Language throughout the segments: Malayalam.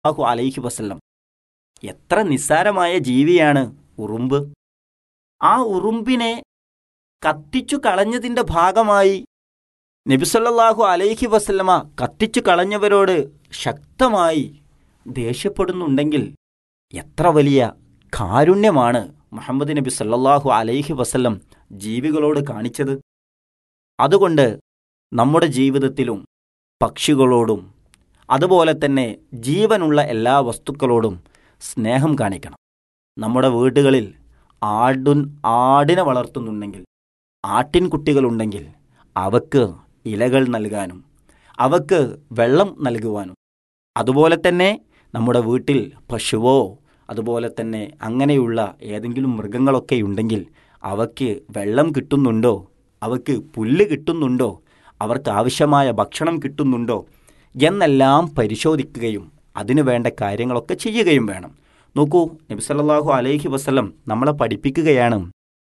അഹു അലൈഹി വസല്ലം എത്ര നിസ്സാരമായ ജീവിയാണ് ഉറുമ്പ് ആ ഉറുമ്പിനെ കത്തിച്ചു കളഞ്ഞതിൻ്റെ ഭാഗമായി നബിസല്ലാഹു അലൈഹി വസല്ലമ കത്തിച്ചു കളഞ്ഞവരോട് ശക്തമായി ദേഷ്യപ്പെടുന്നുണ്ടെങ്കിൽ എത്ര വലിയ കാരുണ്യമാണ് മുഹമ്മദ് നബി സല്ലല്ലാഹു അലൈഹി വസല്ലം ജീവികളോട് കാണിച്ചത് അതുകൊണ്ട് നമ്മുടെ ജീവിതത്തിലും പക്ഷികളോടും അതുപോലെ തന്നെ ജീവനുള്ള എല്ലാ വസ്തുക്കളോടും സ്നേഹം കാണിക്കണം നമ്മുടെ വീടുകളിൽ ആടുൻ ആടിനെ വളർത്തുന്നുണ്ടെങ്കിൽ ആട്ടിൻകുട്ടികളുണ്ടെങ്കിൽ അവക്ക് ഇലകൾ നൽകാനും അവക്ക് വെള്ളം നൽകുവാനും അതുപോലെ തന്നെ നമ്മുടെ വീട്ടിൽ പശുവോ അതുപോലെ തന്നെ അങ്ങനെയുള്ള ഏതെങ്കിലും മൃഗങ്ങളൊക്കെ ഉണ്ടെങ്കിൽ അവയ്ക്ക് വെള്ളം കിട്ടുന്നുണ്ടോ അവയ്ക്ക് പുല്ല് കിട്ടുന്നുണ്ടോ അവർക്ക് ആവശ്യമായ ഭക്ഷണം കിട്ടുന്നുണ്ടോ എന്നെല്ലാം പരിശോധിക്കുകയും അതിനു വേണ്ട കാര്യങ്ങളൊക്കെ ചെയ്യുകയും വേണം നോക്കൂ നബി സല്ലല്ലാഹു അലൈഹി വസല്ലം നമ്മളെ പഠിപ്പിക്കുകയാണ്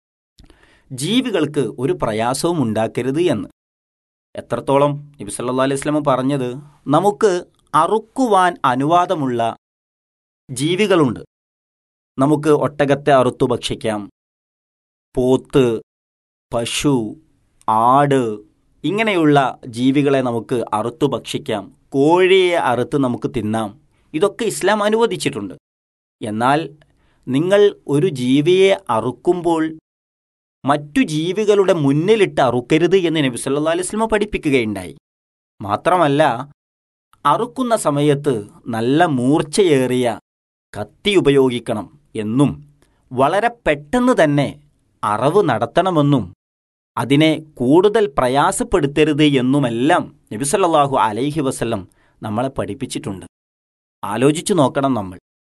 ജീവികൾക്ക് ഒരു പ്രയാസവും ഉണ്ടാക്കരുത് എന്ന് എത്രത്തോളം നബി സല്ലല്ലാഹു അലൈഹി വസല്ലം പറഞ്ഞത് നമുക്ക് അറുക്കുവാൻ അനുവാദമുള്ള ജീവികളുണ്ട് നമുക്ക് ഒട്ടകത്തെ അറുത്തു ഭക്ഷിക്കാം പോത്ത് പശു ആട് ഇങ്ങനെയുള്ള ജീവികളെ നമുക്ക് അറുത്തു ഭക്ഷിക്കാം കോഴിയെ അറുത്ത് നമുക്ക് തിന്നാം ഇതൊക്കെ ഇസ്ലാം അനുവദിച്ചിട്ടുണ്ട് എന്നാൽ നിങ്ങൾ ഒരു ജീവിയെ അറുക്കുമ്പോൾ മറ്റു ജീവികളുടെ മുന്നിലിട്ട് അറുക്കരുത് എന്ന് നബി സല്ലല്ലാഹു അലൈഹി വസല്ലം പഠിപ്പിക്കുകയുണ്ടായി മാത്രമല്ല അറുക്കുന്ന സമയത്ത് നല്ല മൂർച്ചയേറിയ കത്തി ഉപയോഗിക്കണം എന്നും വളരെ പെട്ടെന്ന് തന്നെ അറവ് നടത്തണമെന്നും അതിനെ കൂടുതൽ പ്രയാസപ്പെടുത്തരുത് എന്നുമെല്ലാം നബിസല്ലാഹു അലൈഹി വസല്ലം നമ്മളെ പഠിപ്പിച്ചിട്ടുണ്ട് ആലോചിച്ചു നോക്കണം നമ്മൾ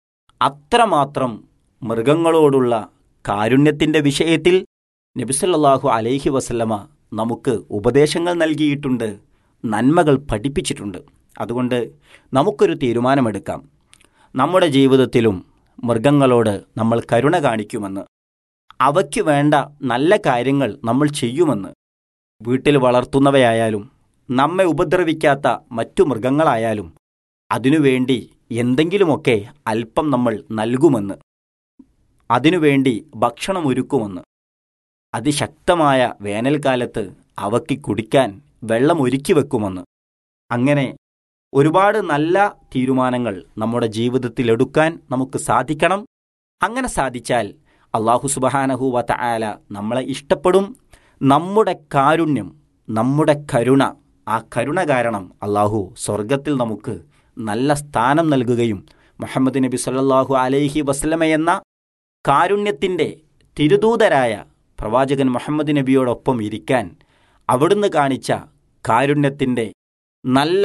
അത്രമാത്രം മൃഗങ്ങളോടുള്ള കാരുണ്യത്തിൻ്റെ വിഷയത്തിൽ നബിസല്ലാഹു അലൈഹി വസല്ലമ നമുക്ക് ഉപദേശങ്ങൾ നൽകിയിട്ടുണ്ട് നന്മകൾ പഠിപ്പിച്ചിട്ടുണ്ട് അതുകൊണ്ട് നമുക്കൊരു തീരുമാനമെടുക്കാം നമ്മുടെ ജീവിതത്തിലും മൃഗങ്ങളോട് നമ്മൾ കരുണ കാണിക്കുമെന്ന് അവയ്ക്ക് വേണ്ട നല്ല കാര്യങ്ങൾ നമ്മൾ ചെയ്യുമെന്ന് വീട്ടിൽ വളർത്തുന്നവയായാലും നമ്മെ ഉപദ്രവിക്കാത്ത മറ്റു മൃഗങ്ങളായാലും അതിനുവേണ്ടി എന്തെങ്കിലുമൊക്കെ അല്പം നമ്മൾ നൽകുമെന്ന് അതിനുവേണ്ടി ഭക്ഷണം ഒരുക്കുമെന്ന് അതിശക്തമായ വേനൽക്കാലത്ത് അവയ്ക്ക് കുടിക്കാൻ വെള്ളം ഒരുക്കി വെക്കുമെന്ന് അങ്ങനെ ഒരുപാട് നല്ല തീരുമാനങ്ങൾ നമ്മുടെ ജീവിതത്തിൽ എടുക്കാൻ നമുക്ക് സാധിക്കണം അങ്ങനെ സാധിച്ചാൽ അള്ളാഹു സുബഹാനഹു വത്ത ആല നമ്മളെ ഇഷ്ടപ്പെടും നമ്മുടെ കാരുണ്യം നമ്മുടെ കരുണ ആ കരുണ കാരണം അള്ളാഹു സ്വർഗത്തിൽ നമുക്ക് നല്ല സ്ഥാനം നൽകുകയും മുഹമ്മദ് നബി സല്ലല്ലാഹു അലൈഹി വസ്ലമ എന്ന കാരുണ്യത്തിൻ്റെ തിരുദൂതരായ പ്രവാചകൻ മുഹമ്മദ് നബിയോടൊപ്പം ഇരിക്കാൻ അവിടുന്ന് കാണിച്ച കാരുണ്യത്തിൻ്റെ നല്ല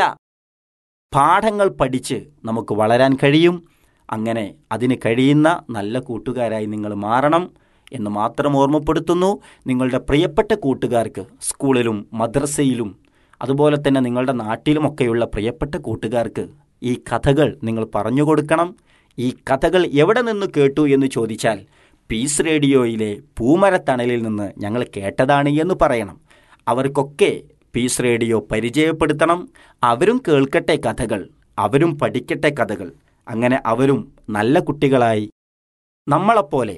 പാഠങ്ങൾ പഠിച്ച് നമുക്ക് വളരാൻ കഴിയും അങ്ങനെ അതിന് കഴിയുന്ന നല്ല കൂട്ടുകാരായി നിങ്ങൾ മാറണം എന്ന് മാത്രം ഓർമ്മപ്പെടുത്തുന്നു നിങ്ങളുടെ പ്രിയപ്പെട്ട കൂട്ടുകാർക്ക് സ്കൂളിലും മദ്രസയിലും അതുപോലെ തന്നെ നിങ്ങളുടെ നാട്ടിലുമൊക്കെയുള്ള പ്രിയപ്പെട്ട കൂട്ടുകാർക്ക് ഈ കഥകൾ നിങ്ങൾ പറഞ്ഞു കൊടുക്കണം ഈ കഥകൾ എവിടെ നിന്ന് കേട്ടു എന്ന് ചോദിച്ചാൽ പീസ് റേഡിയോയിലെ പൂമരത്തണലിൽ നിന്ന് ഞങ്ങൾ കേട്ടതാണ് എന്ന് പറയണം അവർക്കൊക്കെ പീസ് റേഡിയോ പരിചയപ്പെടുത്തണം അവരും കേൾക്കട്ടെ കഥകൾ അവരും പഠിക്കട്ടെ കഥകൾ അങ്ങനെ അവരും നല്ല കുട്ടികളായി നമ്മളെപ്പോലെ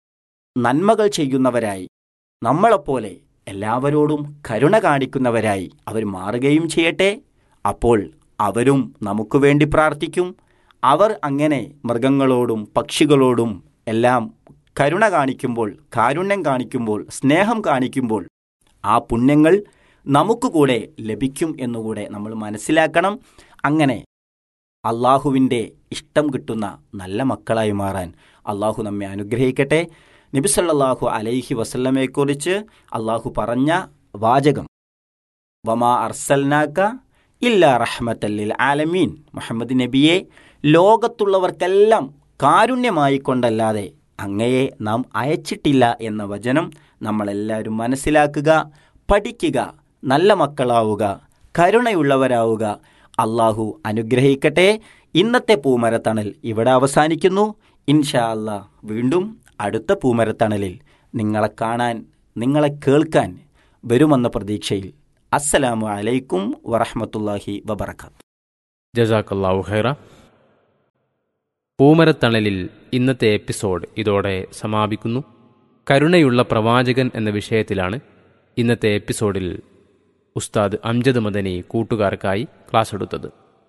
നന്മകൾ ചെയ്യുന്നവരായി നമ്മളെപ്പോലെ എല്ലാവരോടും കരുണ കാണിക്കുന്നവരായി അവർ മാറുകയും ചെയ്യട്ടെ അപ്പോൾ അവരും നമുക്ക് വേണ്ടി പ്രാർത്ഥിക്കും അവർ അങ്ങനെ മൃഗങ്ങളോടും പക്ഷികളോടും എല്ലാം കരുണ കാണിക്കുമ്പോൾ കാരുണ്യം കാണിക്കുമ്പോൾ സ്നേഹം കാണിക്കുമ്പോൾ ആ പുണ്യങ്ങൾ നമുക്ക് കൂടെ ലഭിക്കും എന്നുകൂടെ നമ്മൾ മനസ്സിലാക്കണം അങ്ങനെ അള്ളാഹുവിൻ്റെ ഇഷ്ടം കിട്ടുന്ന നല്ല മക്കളായി മാറാൻ അള്ളാഹു നമ്മെ അനുഗ്രഹിക്കട്ടെ നബിസല്ലാഹു അലൈഹി വസല്ലമയെക്കുറിച്ച് അള്ളാഹു പറഞ്ഞ വാചകം വമാ അർസൽനാക്ക ഇല്ല റഹ്മത്തല്ലിൽ ആലമീൻ മുഹമ്മദ് നബിയെ ലോകത്തുള്ളവർക്കെല്ലാം കാരുണ്യമായി കൊണ്ടല്ലാതെ അങ്ങയെ നാം അയച്ചിട്ടില്ല എന്ന വചനം നമ്മളെല്ലാവരും മനസ്സിലാക്കുക പഠിക്കുക നല്ല മക്കളാവുക കരുണയുള്ളവരാവുക അള്ളാഹു അനുഗ്രഹിക്കട്ടെ ഇന്നത്തെ പൂമരത്തണൽ ഇവിടെ അവസാനിക്കുന്നു ഇൻഷാ അല്ലാ വീണ്ടും അടുത്ത പൂമരത്തണലിൽ നിങ്ങളെ കാണാൻ നിങ്ങളെ കേൾക്കാൻ വരുമെന്ന പ്രതീക്ഷയിൽ അസ്സലാമു അലൈക്കും വറഹമത്തല്ലാഹി വബർക്കാത്തു ജസാക്കല്ലാഹു ഖൈറ പൂമരത്തണലിൽ ഇന്നത്തെ എപ്പിസോഡ് ഇതോടെ സമാപിക്കുന്നു കരുണയുള്ള പ്രവാചകൻ എന്ന വിഷയത്തിലാണ് ഇന്നത്തെ എപ്പിസോഡിൽ ഉസ്താദ് അംജദ് മദനി കൂട്ടുകാർക്കായി ക്ലാസ് എടുത്തത്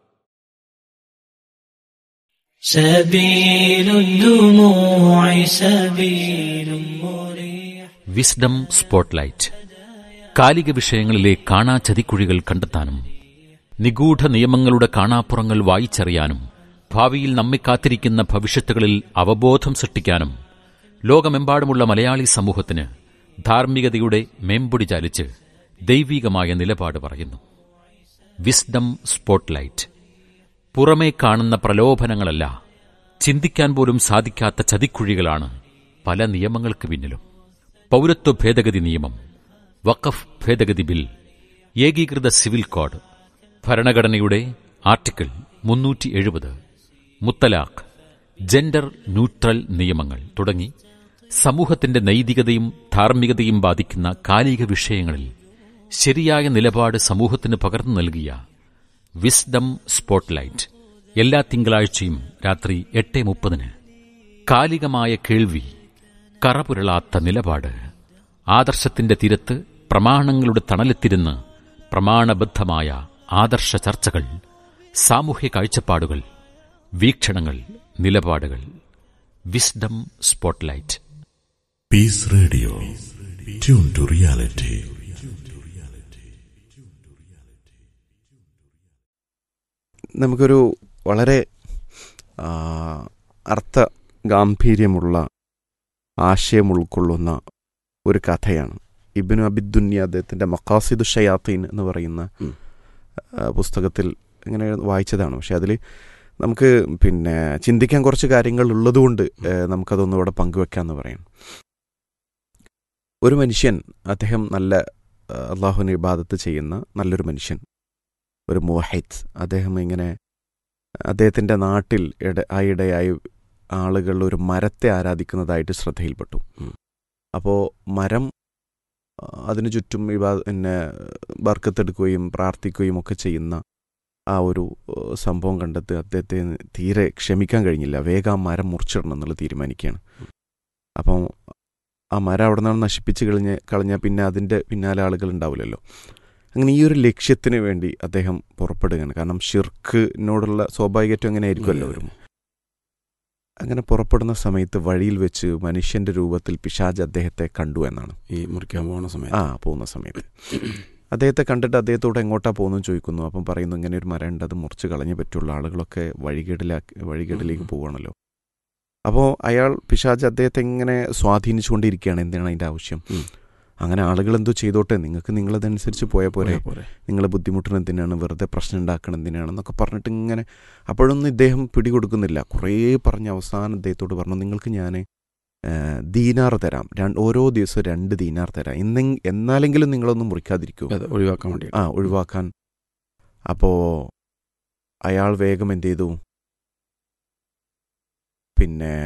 سبيل الدموع سبيل مريح വിസ്ഡം സ്പോട്ട്ലൈറ്റ് കാലിക വിഷയങ്ങളിലെ കാണാ ചതിക്കുഴികൾ കണ്ടെത്താനും നിഗൂഢ നിയമങ്ങളുടെ കാണാപ്പുറങ്ങൾ വായിച്ചറിയാനും ഭാവിയിൽ നമ്മെ കാത്തിരിക്കുന്ന ഭവിഷ്യത്തുകളിൽ അവബോധം സൃഷ്ടിക്കാനും ലോകമെമ്പാടുമുള്ള മലയാളി സമൂഹത്തിന് ധാർമ്മികതയുടെ മേമ്പൊടി ചാലിച്ച് ദൈവീകമായ നിലപാട് പറയുന്നു വിസ്ഡം സ്പോട്ട്ലൈറ്റ് പുറമേ കാണുന്ന പ്രലോഭനങ്ങളല്ല ചിന്തിക്കാൻ പോലും സാധിക്കാത്ത ചതിക്കുഴികളാണ് പല നിയമങ്ങൾക്ക് പിന്നിലും പൗരത്വ ഭേദഗതി നിയമം വഖഫ് ഭേദഗതി ബിൽ ഏകീകൃത സിവിൽ കോഡ് ഭരണഘടനയുടെ ആർട്ടിക്കിൾ മുന്നൂറ്റി എഴുപത് മുത്തലാഖ് ജെൻഡർ ന്യൂട്രൽ നിയമങ്ങൾ തുടങ്ങി സമൂഹത്തിന്റെ നൈതികതയും ധാർമ്മികതയും ബാധിക്കുന്ന കാലിക വിഷയങ്ങളിൽ ശരിയായ നിലപാട് സമൂഹത്തിന് പകർന്നു നൽകിയ വിസ്ഡം സ്പോട്ട്ലൈറ്റ് എല്ലാ തിങ്കളാഴ്ചയും രാത്രി എട്ട് മുപ്പതിന് കാലികമായ കേൾവി കറപുരളാത്ത നിലപാട് ആദർശത്തിന്റെ തീരത്ത് പ്രമാണങ്ങളുടെ തണലെത്തിരുന്ന് പ്രമാണബദ്ധമായ ആദർശ ചർച്ചകൾ സാമൂഹ്യ കാഴ്ചപ്പാടുകൾ വീക്ഷണങ്ങൾ നിലപാടുകൾ wisdom spotlight Peace Radio. Tune to reality. നമുക്കൊരു വളരെ ആ, അർത്ഥ ഗാംഭീര്യമുള്ള ആശയം ഉൾക്കൊള്ളുന്ന ഒരു കഥയാണ് ഇബിനു അബിദുന്യ അദ്ദേഹത്തിൻ്റെ മക്കാസിദു ഷയാത്തീൻ എന്ന് പറയുന്ന ആ, പുസ്തകത്തിൽ ഇങ്ങനെ വായിച്ചതാണ് പക്ഷെ അതിൽ നമുക്ക് പിന്നെ ചിന്തിക്കാൻ കുറച്ച് കാര്യങ്ങൾ ഉള്ളതുകൊണ്ട് ഏ, നമുക്കതൊന്നും ഇവിടെ പങ്കുവെക്കാമെന്ന് പറയാം ഒരു മനുഷ്യൻ അദ്ദേഹം നല്ല ആ, അള്ളാഹുവിന് ഇബാദത്ത് ചെയ്യുന്ന നല്ലൊരു മനുഷ്യൻ ഒരു മോഹൈത്ത് അദ്ദേഹം ഇങ്ങനെ അദ്ദേഹത്തിൻ്റെ നാട്ടിൽ ഇട ആയിടെയായി ആളുകൾ ഒരു മരത്തെ ആരാധിക്കുന്നതായിട്ട് ശ്രദ്ധയിൽപ്പെട്ടു അപ്പോൾ മരം ആ, അതിനു ചുറ്റും ഇവ പിന്നെ ബർക്കത്തെടുക്കുകയും പ്രാർത്ഥിക്കുകയും ഒക്കെ ചെയ്യുന്ന ആ ഒരു ഏഹ്, സംഭവം കണ്ടെത്തി അദ്ദേഹത്തെ തീരെ ക്ഷമിക്കാൻ കഴിഞ്ഞില്ല വേഗം ആ മരം മുറിച്ചിടണം എന്നുള്ളത് തീരുമാനിക്കുകയാണ് അപ്പം ആ മരം അവിടെ നിന്നാണ് നശിപ്പിച്ച് കളഞ്ഞ് കളഞ്ഞാൽ പിന്നെ അതിൻ്റെ പിന്നാലെ ആളുകൾ ഉണ്ടാവില്ലല്ലോ അങ്ങനെ ഈ ഒരു ലക്ഷ്യത്തിന് വേണ്ടി അദ്ദേഹം പുറപ്പെടുകയാണ് കാരണം ഷിർക്കിനോടുള്ള സ്വാഭാവികത്വം അങ്ങനെ ആയിരിക്കുമല്ലോ വരും അങ്ങനെ പുറപ്പെടുന്ന സമയത്ത് വഴിയിൽ വെച്ച് മനുഷ്യന്റെ രൂപത്തിൽ പിശാജ് അദ്ദേഹത്തെ കണ്ടു എന്നാണ് ഈ മുറിക്കാൻ പോകുന്ന സമയത്ത് ആ പോകുന്ന സമയത്ത് അദ്ദേഹത്തെ കണ്ടിട്ട് അദ്ദേഹത്തോട് എങ്ങോട്ടാ പോകുന്നു ചോദിക്കുന്നു അപ്പം പറയുന്നു ഇങ്ങനെ ഒരു മരം ഉണ്ട് അത് മുറിച്ച് കളഞ്ഞേ പറ്റുള്ളൂ ആളുകളൊക്കെ വഴികേടിലാക്കി വഴികേടിലേക്ക് പോവുകയാണല്ലോ അപ്പോൾ അയാൾ പിശാജ് അദ്ദേഹത്തെ ഇങ്ങനെ സ്വാധീനിച്ചുകൊണ്ടിരിക്കുകയാണ് എന്തിനാണ് അതിൻ്റെ ആവശ്യം ഉം. അങ്ങനെ ആളുകൾ എന്തോ ചെയ്തോട്ടെ നിങ്ങൾക്ക് നിങ്ങളതനുസരിച്ച് പോയാൽ പോരെ പോരെ, പോരെ. നിങ്ങൾ ബുദ്ധിമുട്ടുന്നത് എന്തിനാണ് വെറുതെ പ്രശ്നം ഉണ്ടാക്കണം എന്തിനാണെന്നൊക്കെ പറഞ്ഞിട്ട് ഇങ്ങനെ അപ്പോഴൊന്നും ഇദ്ദേഹം പിടികൊടുക്കുന്നില്ല കുറേ പറഞ്ഞ് അവസാനം ഇദ്ദേഹത്തോട് പറഞ്ഞു നിങ്ങൾക്ക് ഞാൻ ദീനാർ തരാം രണ്ട് ഓരോ ദിവസവും രണ്ട് ദീനാർ തരാം ഇന്നെ എന്നാലെങ്കിലും നിങ്ങളൊന്നും മുറിക്കാതിരിക്കൂ അത് ഒഴിവാക്കാൻ വേണ്ടി ആ ഒഴിവാക്കാൻ അപ്പോൾ അയാൾ വേഗം എന്ത് ചെയ്തു പിന്നെ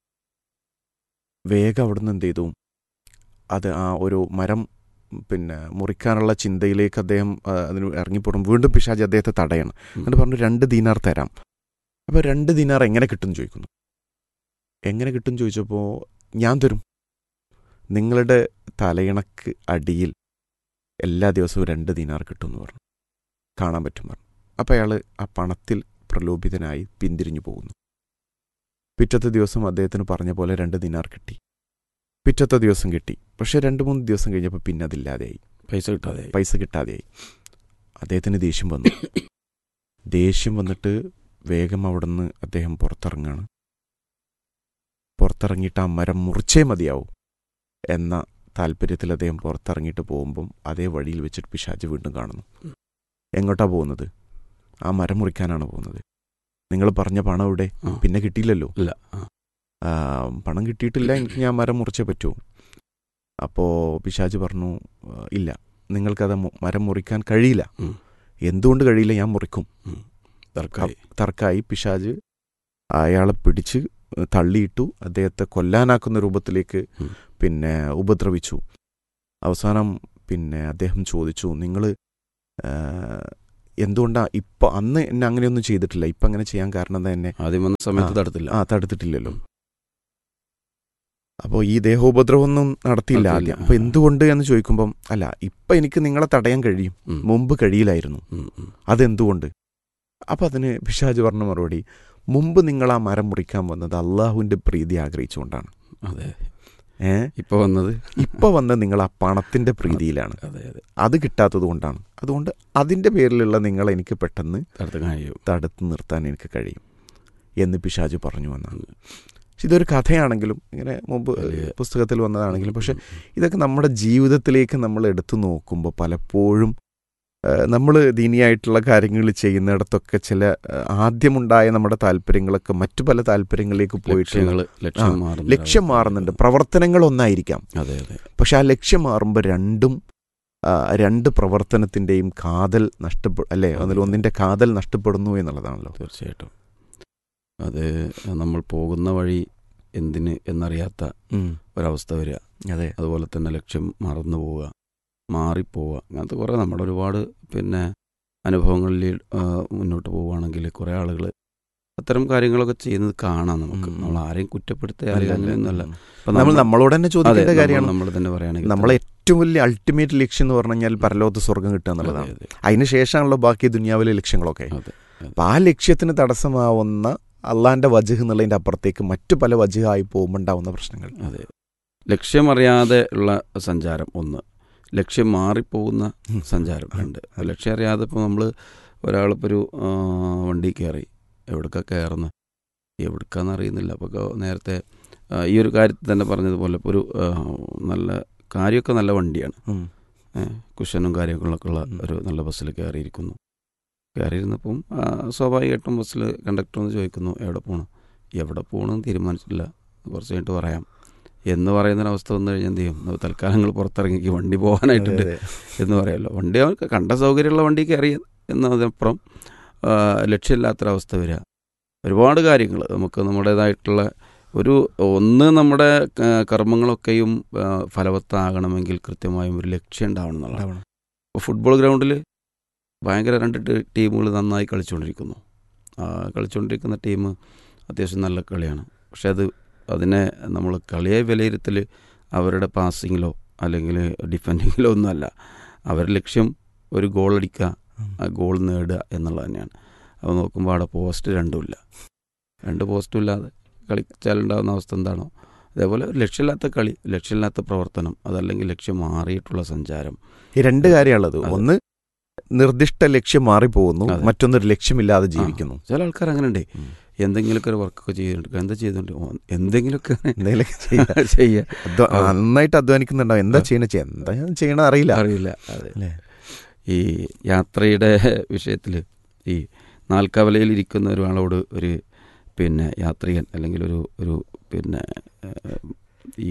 വേഗം അവിടുന്ന് എന്ത് ചെയ്തു അത് ആ ഒരു മരം പിന്നെ മുറിക്കാനുള്ള ചിന്തയിലേക്ക് അദ്ദേഹം ആ, അതിന് ഇറങ്ങിപ്പോടും വീണ്ടും പിശാജ് അദ്ദേഹത്തെ തടയണം എന്നിട്ട് പറഞ്ഞു രണ്ട് ദീനാർ തരാം അപ്പോൾ രണ്ട് ദീനാർ എങ്ങനെ കിട്ടും ചോദിക്കുന്നു എങ്ങനെ കിട്ടും ചോദിച്ചപ്പോൾ ഞാൻ തരും നിങ്ങളുടെ തലയിണക്ക് അടിയിൽ എല്ലാ ദിവസവും രണ്ട് ദീനാർ കിട്ടും എന്ന് പറഞ്ഞു കാണാൻ പറ്റും പറഞ്ഞു അപ്പോൾ അയാൾ ആ പണത്തിൽ പ്രലോഭിതനായി പിന്തിരിഞ്ഞു പോകുന്നു പിറ്റത്തെ ദിവസം അദ്ദേഹത്തിന് പറഞ്ഞ പോലെ രണ്ട് ദിനാർ കിട്ടി പിറ്റത്തെ ദിവസം കിട്ടി പക്ഷെ രണ്ട് മൂന്ന് ദിവസം കഴിഞ്ഞപ്പോൾ പിന്നെ അതില്ലാതെയായി പൈസ കിട്ടാതെ പൈസ കിട്ടാതെയായി അദ്ദേഹത്തിന് ദേഷ്യം വന്നു ദേഷ്യം വന്നിട്ട് വേഗം അവിടുന്ന് അദ്ദേഹം പുറത്തിറങ്ങാണ് പുറത്തിറങ്ങിയിട്ട് ആ മരം മുറിച്ചേ മതിയാവും എന്ന താല്പര്യത്തിൽ അദ്ദേഹം പുറത്തിറങ്ങിയിട്ട് പോകുമ്പം അതേ വഴിയിൽ വെച്ചിട്ട് പിശാജ് വീണ്ടും കാണുന്നു എങ്ങോട്ടാ പോകുന്നത് ആ മരം മുറിക്കാനാണ് പോകുന്നത് നിങ്ങൾ പറഞ്ഞ പണം ഇവിടെ ആ. പിന്നെ കിട്ടിയില്ലല്ലോ ഇല്ല ആ. ആ, പണം കിട്ടിയിട്ടില്ല എനിക്ക് ഞാൻ മരം മുറിച്ചേ പറ്റൂ അപ്പോൾ പിശാജ് പറഞ്ഞു "ആ, ഇല്ല നിങ്ങൾക്കത് മു- മരം മുറിക്കാൻ കഴിയില്ല ഉം. എന്തുകൊണ്ട് കഴിയില്ല ഞാൻ മുറിക്കും തർക്കമായി തർക്കായി പിശാജ് അയാളെ പിടിച്ച് തള്ളിയിട്ടു അദ്ദേഹത്തെ കൊല്ലാനാക്കുന്ന രൂപത്തിലേക്ക് ഉം. പിന്നെ ഉപദ്രവിച്ചു അവസാനം പിന്നെ അദ്ദേഹം ചോദിച്ചു നിങ്ങൾ എന്തുകൊണ്ടാ ഇപ്പൊ അന്ന് എന്നെ അങ്ങനെയൊന്നും ചെയ്തിട്ടില്ല ഇപ്പൊ അങ്ങനെ ചെയ്യാൻ കാരണം തന്നെ ആദ്യം വന്ന സമയത്ത് ആ. തടുത്തില്ല ആ തടുത്തിട്ടില്ലല്ലോ അപ്പോൾ ഈ ദേഹോപദ്രവമൊന്നും നടത്തിയില്ല നടത്തിയില്ല. ആദ്യം അപ്പൊ എന്തുകൊണ്ട് എന്ന് ചോദിക്കുമ്പം അല്ല ഇപ്പൊ എനിക്ക് നിങ്ങളെ തടയാൻ കഴിയും ഉം. മുമ്പ് കഴിയില്ലായിരുന്നു ഉം, ഉം. അതെന്തുകൊണ്ട് അപ്പൊ അതിന് പിശാജ് പറഞ്ഞ മറുപടി മുമ്പ് നിങ്ങൾ ആ മരം മുറിക്കാൻ വന്നത് അള്ളാഹുവിന്റെ പ്രീതി ആഗ്രഹിച്ചുകൊണ്ടാണ് അതെ ഏ ഇപ്പൊ വന്നത് ഇപ്പൊ വന്ന് നിങ്ങൾ ആ പണത്തിന്റെ പ്രീതിയിലാണ് അതെ അതെ അത് കിട്ടാത്തത് കൊണ്ടാണ് അതുകൊണ്ട് അതിന്റെ പേരിലുള്ള നിങ്ങൾ എനിക്ക് പെട്ടെന്ന് തടുത്ത് കഴിയും തടുത്ത് നിർത്താൻ എനിക്ക് കഴിയും എന്ന് പിശാജ് പറഞ്ഞു എന്നാണ് പക്ഷെ ഇതൊരു കഥയാണെങ്കിലും ഇങ്ങനെ മുമ്പ് വലിയ- പുസ്തകത്തിൽ വന്നതാണെങ്കിലും പക്ഷെ ഇതൊക്കെ നമ്മുടെ ജീവിതത്തിലേക്ക് നമ്മൾ എടുത്തു നോക്കുമ്പോൾ പലപ്പോഴും നമ്മൾ ദീനിയായിട്ടുള്ള കാര്യങ്ങൾ ചെയ്യുന്നിടത്തൊക്കെ ചില ആ, ആദ്യമുണ്ടായ നമ്മുടെ താല്പര്യങ്ങളൊക്കെ മറ്റു പല താല്പര്യങ്ങളിലേക്ക് പോയിട്ട് ലക്ഷ്യങ്ങൾ ലക്ഷ്യം ആ, മാറുന്ന ലക്ഷ്യം മാറുന്നുണ്ട് പ്രവർത്തനങ്ങൾ ഒന്നായിരിക്കാം അതെ അതെ പക്ഷെ ആ ലക്ഷ്യം മാറുമ്പോൾ രണ്ടും ആ, രണ്ട് പ്രവർത്തനത്തിന്റെയും കാതൽ നഷ്ടപ്പെടും അല്ലേ അതിൽ ഒന്നിന്റെ കാതൽ നഷ്ടപ്പെടുന്നു എന്നുള്ളതാണല്ലോ തീർച്ചയായിട്ടും അത് നമ്മൾ പോകുന്ന വഴി എന്തിന് എന്നറിയാത്ത ഒരവസ്ഥ വരിക അതെ അതുപോലെ തന്നെ ലക്ഷ്യം മറന്നു പോവുക മാറിപ്പോവുക അങ്ങനത്തെ കുറേ നമ്മുടെ ഒരുപാട് പിന്നെ അനുഭവങ്ങളിൽ ആ, മുന്നോട്ട് പോവുകയാണെങ്കിൽ കുറേ ആളുകൾ അത്തരം കാര്യങ്ങളൊക്കെ ചെയ്യുന്നത് കാണാം നമുക്ക് ഉം. നമ്മൾ ആരെയും കുറ്റപ്പെടുത്തുക ആരെയും അങ്ങനെയൊന്നുമല്ല ഇപ്പം നമ്മൾ നമ്മളോട് തന്നെ അതെ ചോദിക്കേണ്ട നമ്മൾ- കാര്യമാണ് നമ്മൾ തന്നെ പറയുകയാണെങ്കിൽ നമ്മളെ ഏറ്റവും വലിയ അൾട്ടിമേറ്റ് ലക്ഷ്യം എന്ന് പറഞ്ഞു കഴിഞ്ഞാൽ പരലോകത്ത് സ്വർഗം കിട്ടുക എന്നുള്ളതാണ് അതിന് ശേഷമാണല്ലോ ബാക്കി ദുനിയാവിലെ ലക്ഷ്യങ്ങളൊക്കെ അതെ അപ്പൊ ആ ലക്ഷ്യത്തിന് തടസ്സമാവുന്ന അള്ളാന്റെ വജഹ് എന്നുള്ളതിന്റെ അപ്പുറത്തേക്ക് മറ്റു പല വജഹായി പോകുമ്പോൾ ഉണ്ടാവുന്ന പ്രശ്നങ്ങൾ അതെ ലക്ഷ്യമറിയാതെ ഉള്ള സഞ്ചാരം ഒന്ന് ലക്ഷ്യം മാറിപ്പോകുന്ന ഉം. സഞ്ചാരം രണ്ട് ലക്ഷ്യം അറിയാതെ ഇപ്പോൾ നമ്മൾ ഒരാളിപ്പോൾ ഒരു ആ, വണ്ടി കയറി എവിടേക്കാ കയറുന്നത് എവിടേക്കാന്ന് അറിയുന്നില്ല അപ്പോൾ ക- നേരത്തെ ആ, ഈ ഒരു കാര്യത്തിൽ തന്നെ പറഞ്ഞതുപോലെ ഇപ്പോൾ ഒരു ആ, നല്ല കാര്യമൊക്കെ നല്ല വണ്ടിയാണ് ഉം. ഏ, കുഷനും കാര്യങ്ങളൊക്കെ ഉള്ള ഉം. ഒരു നല്ല ബസ്സിൽ കയറിയിരിക്കുന്നു കയറിയിരുന്നപ്പം ആ, സ്വാഭാവികമായിട്ടും ബസ്സിൽ കണ്ടക്ടർ ഒന്ന് ചോദിക്കുന്നു എവിടെ പോകണം എവിടെ പോകണമെന്ന് തീരുമാനിച്ചില്ല കുറച്ച് കഴിഞ്ഞിട്ട് പറയാം എന്ന് പറയുന്നൊരവസ്ഥ വന്നു കഴിഞ്ഞാൽ എന്ത് ചെയ്യും നമ്മൾ തൽക്കാലം നിങ്ങൾ പുറത്തിറങ്ങി വണ്ടി പോകാനായിട്ടുണ്ട് അതെ, എന്ന് പറയുമല്ലോ വണ്ടി അവർക്ക് കണ്ട സൗകര്യമുള്ള വണ്ടി കയറി എന്നതിനപ്പുറം ആ, ലക്ഷ്യമില്ലാത്തൊരവസ്ഥ വരിക ഒരുപാട് കാര്യങ്ങൾ നമുക്ക് നമ്മുടേതായിട്ടുള്ള ഒരു ഒന്ന് നമ്മുടെ ആ, കർമ്മങ്ങളൊക്കെയും ആ, ഫലവത്താകണമെങ്കിൽ കൃത്യമായും ഒരു ലക്ഷ്യം ഉണ്ടാവണം എന്നുള്ളതാണ് ഉണ്ടാവണം. ഇപ്പോൾ ഫുട്ബോൾ ഗ്രൗണ്ടിൽ ഭയങ്കര രണ്ട് ടീമുകൾ നന്നായി കളിച്ചുകൊണ്ടിരിക്കുന്നു ആ, കളിച്ചുകൊണ്ടിരിക്കുന്ന ടീം അത്യാവശ്യം നല്ല കളിയാണ് പക്ഷെ അത് അതിനെ നമ്മൾ കളിയെ വിലയിരുത്തൽ അവരുടെ പാസിങ്ങിലോ അല്ലെങ്കിൽ ഡിഫെൻഡിങ്ങിലോ ഒന്നുമല്ല അവരുടെ ലക്ഷ്യം ഒരു ഗോൾ അടിക്കുക ആ ഗോൾ നേടുക എന്നുള്ളത് തന്നെയാണ് അത് നോക്കുമ്പോൾ അവിടെ പോസ്റ്റ് രണ്ടുമില്ല രണ്ട് പോസ്റ്റും ഇല്ലാതെ കളിച്ചാലുണ്ടാകുന്ന അവസ്ഥ എന്താണോ അതേപോലെ ഒരു ലക്ഷ്യമില്ലാത്ത കളി ലക്ഷ്യമില്ലാത്ത പ്രവർത്തനം അതല്ലെങ്കിൽ ലക്ഷ്യം മാറിയിട്ടുള്ള സഞ്ചാരം ഈ രണ്ട് കാര്യമുള്ളത് അതെ. ഒന്ന് നിർദ്ദിഷ്ട ലക്ഷ്യം മാറിപ്പോകുന്നു അതെ. മറ്റൊന്നൊരു ലക്ഷ്യമില്ലാതെ ജീവിക്കുന്നു ചില ആൾക്കാർ അങ്ങനെ ഉണ്ട് ഉം. എന്തെങ്കിലുമൊക്കെ ഒരു വർക്കൊക്കെ ചെയ്തിട്ടുണ്ട് എന്താ ചെയ്തിട്ടുണ്ട് ഓ, എന്തെങ്കിലുമൊക്കെ എന്തെങ്കിലുമൊക്കെ ചെയ്യാം. ചെയ്യുക അധ്വ- ആ. നന്നായിട്ട് അധ്വാനിക്കുന്നുണ്ടാവും എന്താ ചെയ്യണ ചെയ്യ- എന്താ ചെയ്യണ അറിയില്ല അറിയില്ല അതെ അല്ലേ? ഈ യാത്രയുടെ വിഷയത്തിൽ ഈ നാൽക്കവലയിൽ ഇരിക്കുന്ന ഒരാളോട് ഒരു പിന്നെ യാത്രികൻ അല്ലെങ്കിൽ ഒരു ഒരു പിന്നെ ഏഹ്, ഈ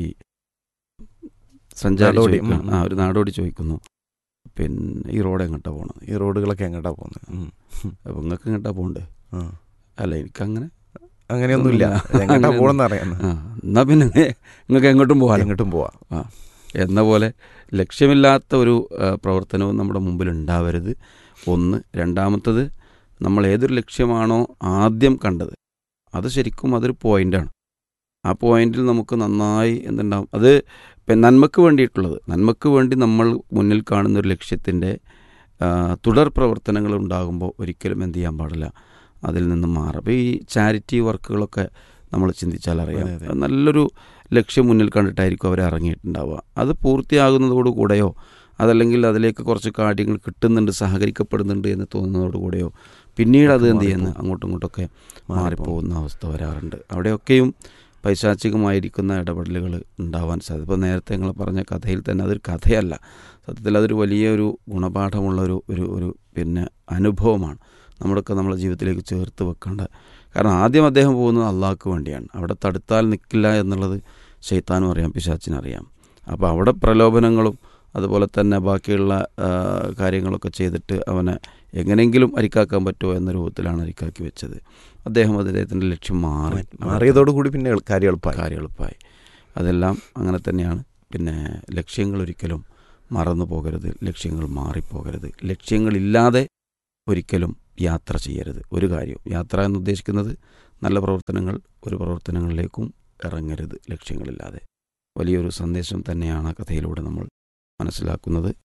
സഞ്ചാരി നാടോടി, ചോദിക്കുന്നു. ഉം, ഉം. ആ ഒരു നാടോടി ചോദിക്കുന്നു പിന്നെ ഈ റോഡ് എങ്ങോട്ടാ പോണത് ഈ റോഡുകളൊക്കെ എങ്ങോട്ടാ പോകുന്നത് ഉം. അപ്പോൾ നിങ്ങൾക്ക് എങ്ങോട്ടാ പോകണ്ടേ ആ. അല്ല എനിക്കങ്ങനെ അങ്ങനെയൊന്നുമില്ല ഒന്നുമില്ല. എങ്ങോട്ടാ അങ്ങനെ- പോകണമെന്ന് അറിയാം ആ എന്നാ പിന്നെ നിങ്ങൾക്ക് എങ്ങോട്ടും പോകാം എങ്ങോട്ടും പോവാം എന്ന പോലെ ലക്ഷ്യമില്ലാത്ത ഒരു ആ, പ്രവർത്തനവും നമ്മുടെ മുമ്പിൽ ഉണ്ടാവരുത് ഒന്ന് രണ്ടാമത്തത് നമ്മൾ ഏതൊരു ലക്ഷ്യമാണോ ആദ്യം കണ്ടത് അത് ശരിക്കും അതൊരു പോയിൻ്റാണ് ആ പോയിന്റിൽ നമുക്ക് നന്നായി എന്തുണ്ടാവും അത് ഇപ്പം നന്മക്ക് വേണ്ടിയിട്ടുള്ളത് നന്മക്ക് വേണ്ടി നമ്മൾ മുന്നിൽ കാണുന്ന ഒരു ലക്ഷ്യത്തിൻ്റെ ആ, തുടർ പ്രവർത്തനങ്ങൾ ഉണ്ടാകുമ്പോൾ ഒരിക്കലും എന്ത് ചെയ്യാൻ പാടില്ല അതിൽ നിന്ന് മാറും അപ്പോൾ ഈ ചാരിറ്റി വർക്കുകളൊക്കെ നമ്മൾ ചിന്തിച്ചാൽ അറിയാം അതെ, അതെ. നല്ലൊരു ലക്ഷ്യം മുന്നിൽ കണ്ടിട്ടായിരിക്കും അവർ ഇറങ്ങിയിട്ടുണ്ടാവുക അത് പൂർത്തിയാകുന്നതോടുകൂടെയോ അതല്ലെങ്കിൽ അതിലേക്ക് കുറച്ച് കാര്യങ്ങൾ കിട്ടുന്നുണ്ട് സഹകരിക്കപ്പെടുന്നുണ്ട് എന്ന് തോന്നുന്നതോടുകൂടെയോ പിന്നീട് അത് എന്ത് ചെയ്യുന്നു അങ്ങോട്ടും ഇങ്ങോട്ടൊക്കെ മാറിപ്പോകുന്ന അവസ്ഥ വരാറുണ്ട് അവിടെയൊക്കെയും പൈശാചികമായിരിക്കുന്ന ഇടപെടലുകൾ ഉണ്ടാവാൻ സാധ്യത ഇപ്പോൾ നേരത്തെ നിങ്ങൾ പറഞ്ഞ കഥയിൽ തന്നെ അതൊരു കഥയല്ല സത്യത്തിൽ അതൊരു വലിയൊരു ഗുണപാഠമുള്ള ഒരു ഒരു ഒരു പിന്നെ അനുഭവമാണ് നമ്മുടെയൊക്കെ നമ്മുടെ ജീവിതത്തിലേക്ക് ചേർത്ത് വെക്കേണ്ട കാരണം ആദ്യം അദ്ദേഹം പോകുന്നത് അള്ളാഹ്ക്ക് വേണ്ടിയാണ് അവിടെ തടുത്താൽ നിൽക്കില്ല എന്നുള്ളത് ശൈത്താനും അറിയാം പിശാച്ചിനും അറിയാം അപ്പോൾ അവിടെ പ്രലോഭനങ്ങളും അതുപോലെ തന്നെ ബാക്കിയുള്ള ആ, കാര്യങ്ങളൊക്കെ ചെയ്തിട്ട് അവനെ എങ്ങനെയെങ്കിലും അരിക്കാക്കാൻ പറ്റുമോ എന്ന രൂപത്തിലാണ് അരിക്കാക്കി വെച്ചത് അദ്ദേഹം അദ്ദേഹത്തിൻ്റെ ലക്ഷ്യം മാറി മാറിയതോടുകൂടി പിന്നെ എളു- കാര്യം എളുപ്പമായി കാര്യം എളുപ്പമായി അതെല്ലാം അങ്ങനെ തന്നെയാണ് പിന്നെ ലക്ഷ്യങ്ങൾ ഒരിക്കലും മറന്നു പോകരുത് ലക്ഷ്യങ്ങൾ മാറിപ്പോകരുത് ലക്ഷ്യങ്ങളില്ലാതെ ഒരിക്കലും യാത്ര ചെയ്യരുത് ഒരു കാര്യം യാത്ര എന്ന് ഉദ്ദേശിക്കുന്നത് നല്ല പ്രവർത്തനങ്ങൾ ഒരു പ്രവർത്തനങ്ങളിലേക്കും ഇറങ്ങരുത് ലക്ഷ്യങ്ങളില്ലാതെ വലിയൊരു സന്ദേശം തന്നെയാണ് ആ കഥയിലൂടെ നമ്മൾ മനസ്സിലാക്കുന്നത്